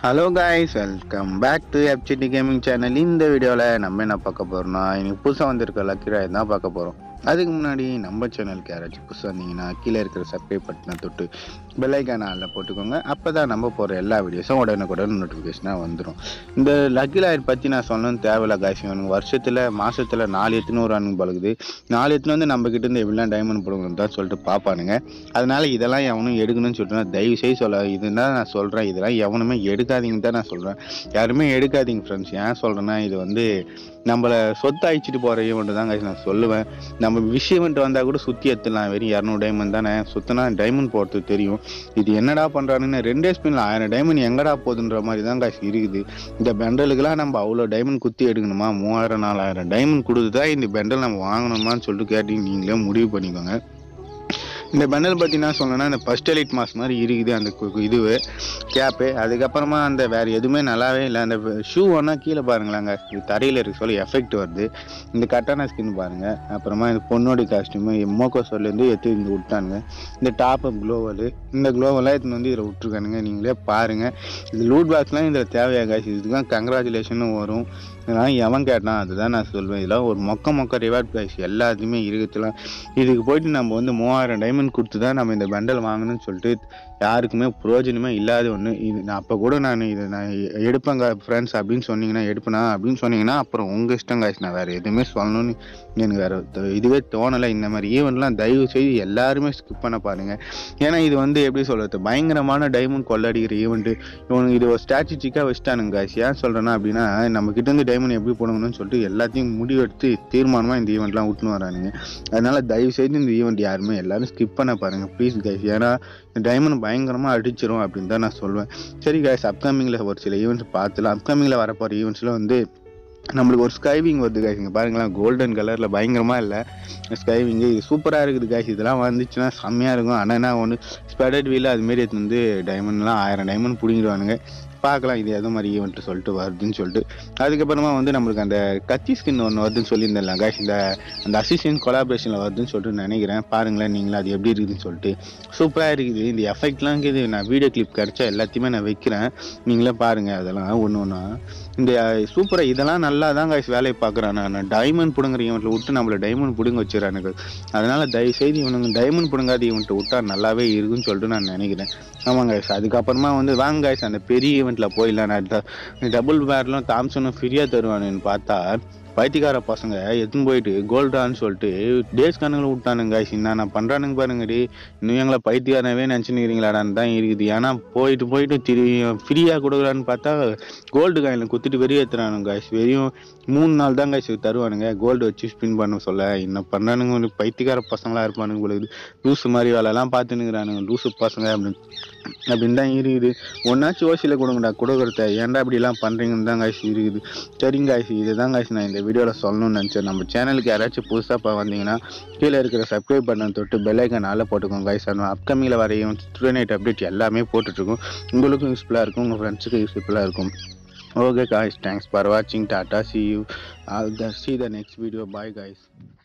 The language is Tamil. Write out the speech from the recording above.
Hello guys welcome back to FCD gaming channel இந்த வீடியோவில் நம்ம என்ன பார்க்க போகிறோம்னா இன்னைக்கு புதுசாக வந்திருக்க லக்கி ராய் தான் பார்க்க போகிறோம் அதுக்கு முன்னாடி நம்ம சேனலுக்கு யாராச்சும் புதுசாக வந்தீங்கன்னா கீழே இருக்கிற சப்ஸ்கிரைப் பட்டனை தொட்டு பெல்லைக்கான ஆளில் போட்டுக்கோங்க அப்போ தான் நம்ம போகிற எல்லா வீடியோஸும் உடனுக்குடன் நோட்டிஃபிகேஷனாக வந்துடும் இந்த லக்கி லாயர் பற்றி நான் சொல்லணும்னு தேவையில்ல காய்ஸ் இவனுக்கு வருஷத்தில் மாதத்தில் நாலு எத்தனூறு ரன் பழகுது நாலு எத்தனை வந்து நம்ம கிட்ட இருந்து எப்படிலாம் டைமண்ட் போடுங்கன்னு தான் சொல்லிட்டு பார்ப்பானுங்க அதனால இதெல்லாம் எவனும் எடுக்கணும்னு சொல்லிட்டு நான் தயவு செய்து சொல்ல இதுதான் நான் சொல்கிறேன் இதெல்லாம் எவனுமே எடுக்காதீங்கன்னு தான் நான் சொல்கிறேன் யாருமே எடுக்காதீங்க ஃப்ரெண்ட்ஸ் ஏன் சொல்கிறேன்னா இது வந்து நம்மளை சொத்து அழிச்சிட்டு போகிற ஈவெண்ட் தான் guys நான் சொல்லுவேன் நம்ம விஷ் ஈவெண்ட் வந்தால் கூட சுற்றி எடுத்துடலாம் வெறும் இரநூறு டைமண்ட் தானே சுற்றினா டைமண்ட் போகிறதுக்கு தெரியும் இது என்னடா பண்ணுறானுன்னு ரெண்டே ஸ்பின்ல ஆயிரம் டைமண்ட் எங்கடா போகுதுன்ற மாதிரி தான் காசு இருக்குது இந்த பெண்டலுக்கெல்லாம் நம்ம அவ்வளோ டைமண்ட் குத்தி எடுக்கணுமா மூவாயிரம் நாலாயிரம் டைமண்ட் கொடுத்து தான் இந்த பெண்டல் நம்ம வாங்கணுமான்னு சொல்லிட்டு கேட்டு நீங்களே முடிவு பண்ணிக்கோங்க இந்த பெண்டல் பற்றி நான் சொன்னேன்னா இந்த ஃபர்ஸ்ட் எலிட் மாஸ் மாதிரி இருக்குது அந்த கு- கு- இதுவு கேப்பு அதுக்கப்புறமா அந்த வேறு எதுவுமே நல்லாவே இல்லை அந்த ஷூ ஒன்றா கீழே பாருங்களாங்க இது தரையில் இருக்க சொல்ல எஃபெக்ட் வருது இந்த கட்டான ஸ்கின் பாருங்கள் அப்புறமா இந்த பொண்ணோட காஸ்டியூமு மோக்கோ சொல்லேருந்து எடுத்து இங்கே விட்டானுங்க இந்த டாப் க்ளோவல் இந்த க்ளோவெல்லாம் எடுத்துன்னு வந்து இதில் விட்ருக்கானுங்க நீங்களே பாருங்கள் இது லூட் பாக்ஸ்லாம் இதில் தேவையா காசு இதுதான் கங்க்ராச்சுலேஷனும் வரும் இதெல்லாம் எவன் கேட்டான் அதுதான் நான் சொல்வேன் இதெல்லாம் ஒரு மொக்க மொக்க ரிவார்ட் ப்ரைஸ் எல்லாத்தையுமே இருக்குதுலாம் இதுக்கு போயிட்டு நம்ம வந்து மூவாயிரம் டைமண்ட் கொடுத்து தான் நம்ம இந்த பண்டல் வாங்கணும்னு சொல்லிட்டு யாருக்குமே பிரயோஜனமே இல்லாத ஒன்று இது நான் அப்போ கூட நான் இதை நான் எடுப்பேங்க ஃப்ரெண்ட்ஸ் அப்படின்னு சொன்னீங்கன்னா எடுப்பேனா அப்படின்னு சொன்னீங்கன்னா அப்புறம் உங்கள் இஷ்டம் காய்ச்சி நான் வேறு எதுவுமே சொல்லணும்னு எனக்கு வேறு இதுவே தோணலை இந்த மாதிரி ஈவெண்ட்லாம் தயவு செய்து எல்லாருமே ஸ்கிப் பண்ண பாருங்க ஏன்னா இது வந்து எப்படி சொல்கிறது பயங்கரமான டைமண்ட் கொள்ளடிக்கிற ஈவெண்ட்டு இவனுக்கு இது ஒரு ஸ்ட்ராட்டஜிக்காக வச்சுட்டானுங்க காய்ச்சி ஏன் சொல்கிறேன்னா அப்படின்னா நம்ம கிட்ட இருந்து டைமண்ட் எப்படி போடணும்னு சொல்லிட்டு எல்லாத்தையும் முடிவெடுத்து தீர்மானமாக இந்த ஈவெண்ட்லாம் விட்டுன்னு வரானுங்க அதனால தயவு செய்து இந்த ஈவெண்ட் யாருமே எல்லாரும் ஸ்கிப் பண்ண பாருங்க ப்ளீஸ் கைஸ் ஏன்னா இந்த டைமண்ட் பயங்கரமாக அடிச்சிரும் அப்படின்னு தான் நான் சொல்லுவேன் சரி கைஸ் அப்கமிங்கில் ஒரு சில ஈவெண்ட்ஸ் பார்த்துலாம் அப்கமிங்கில் வரப்போகிற ஈவெண்ட்ஸில் வந்து நம்மளுக்கு ஒரு ஸ்கைவிங் வருது காய்ஸ் இங்கே பாருங்களேன் கோல்டன் கலரில் பயங்கரமாக இல்லை ஸ்கைவிங்கு இது சூப்பராக இருக்குது காய்ஸ் இதெல்லாம் வந்துச்சுன்னா செம்மையாக இருக்கும் ஆனால் என்ன ஒன்று ஸ்பெடட் வீல் அதுமாரி எடுத்து வந்து டைமண்ட்லாம் ஆயிரம் டைமண்ட் பிடிங்கிடுவானுங்க பார்க்கலாம் இது எது மாதிரி ஈவெண்ட்டு சொல்லிட்டு வருதுன்னு சொல்லிட்டு அதுக்கப்புறமா வந்து நம்மளுக்கு அந்த கத்தி ஸ்கின் ஒன்று வருதுன்னு சொல்லியிருந்தேன் காய்ஸ் இந்த அந்த அசிஸ்டன்ட் கொலாபரேஷனில் வருதுன்னு சொல்லிட்டு நினைக்கிறேன் பாருங்களேன் நீங்களும் அது எப்படி இருக்குதுன்னு சொல்லிட்டு சூப்பராக இருக்குது இந்த எஃபெக்ட்லாம் இருக்குது நான் வீடியோ கிளிப் கிடச்சா எல்லாத்தையுமே நான் வைக்கிறேன் நீங்களே பாருங்கள் அதெல்லாம் ஒன்று ஒன்றா இந்த சூப்பராக இதெல்லாம் நல்லா தான் காய்ஸ் வேலையை பார்க்குறான் நான் டைமண்ட் பிடுங்குற ஈவெண்ட்டில் விட்டு நம்மளை டைமண்ட் பிடுங்க வச்சுறானுங்க அதனால தயவு செய்து இவனுங்க டைமண்ட் பிடுங்காத ஈவெண்ட்டை விட்டா நல்லாவே இருக்குன்னு சொல்லிட்டு நான் நினைக்கிறேன் ஆமாங்க guys. அதுக்கப்புறமா வந்து வாங்க guys, அந்த பெரிய ஈவெண்ட்டில் போயிடலாம் நான் டபுள் பேர்லும் தாம்சனும் ஃப்ரீயாக தருவானுன்னு பார்த்தா பைத்தியக்கார பசங்க எடுத்துன்னு போயிட்டு கோல்டான்னு சொல்லிட்டு டேஸ் கணக்கில் விட்டானுங்க guys. என்னென்ன பண்ணுறானுங்க பாருங்க டி இன்னும் எங்களை பைத்தியக்காரனவே நினச்சினுக்கிறீங்களாடான்னு தான் இருக்குது ஏன்னா போயிட்டு போயிட்டு திரும்பி ஃப்ரீயாக கொடுக்குறான்னு பார்த்தா கோல்டு காயினில் குத்திட்டு வெறிய ஏற்றுறானுங்க guys. வெறியும் மூணு நாள் தான் காய்ச்சி தருவானுங்க கோல்டு வச்சு ஸ்பின் பண்ண சொல்ல என்ன பண்ணானுங்க ஒரு பைத்தியக்கார பசங்களா இருப்பானுங்க உங்களுக்கு லூசு மாதிரி வேலைலாம் பார்த்துனுக்குறானுங்க லூசு பசங்க அப்படின்னு அப்படின்னு தான் இருக்குது ஒன்னாச்சும் ஓசியில் கொடுங்கடா கொடுக்குறத ஏன்டா இப்படிலாம் பண்ணுறீங்கன்னு தான் காய்ச்சி இருக்குது சரிங்க காய்ச்சி இதுதான் காய்ச்சி நான் இந்த வீடியோவில் சொல்லணும்னு நினச்சேன் நம்ம சேனலுக்கு யாராச்சும் புதுசாக இப்போ வந்தீங்கன்னா கீழே இருக்கிற சப்ஸ்கிரைப் பண்ண தொட்டு பெல்லைக்கனால போட்டுக்கோங்க காய்ஸ் அந்த அப்கமிங்கில் வரையும் ஸ்டூடெண்ட் அப்டேட் எல்லாமே போட்டுட்ருக்கோம் உங்களுக்கும் யூஸ்ஃபுல்லாக இருக்கும் உங்கள் ஃப்ரெண்ட்ஸுக்கும் யூஸ்ஃபுல்லாக இருக்கும் Okay guys, thanks for watching. Tata. See you. I'll see the next video. Bye guys.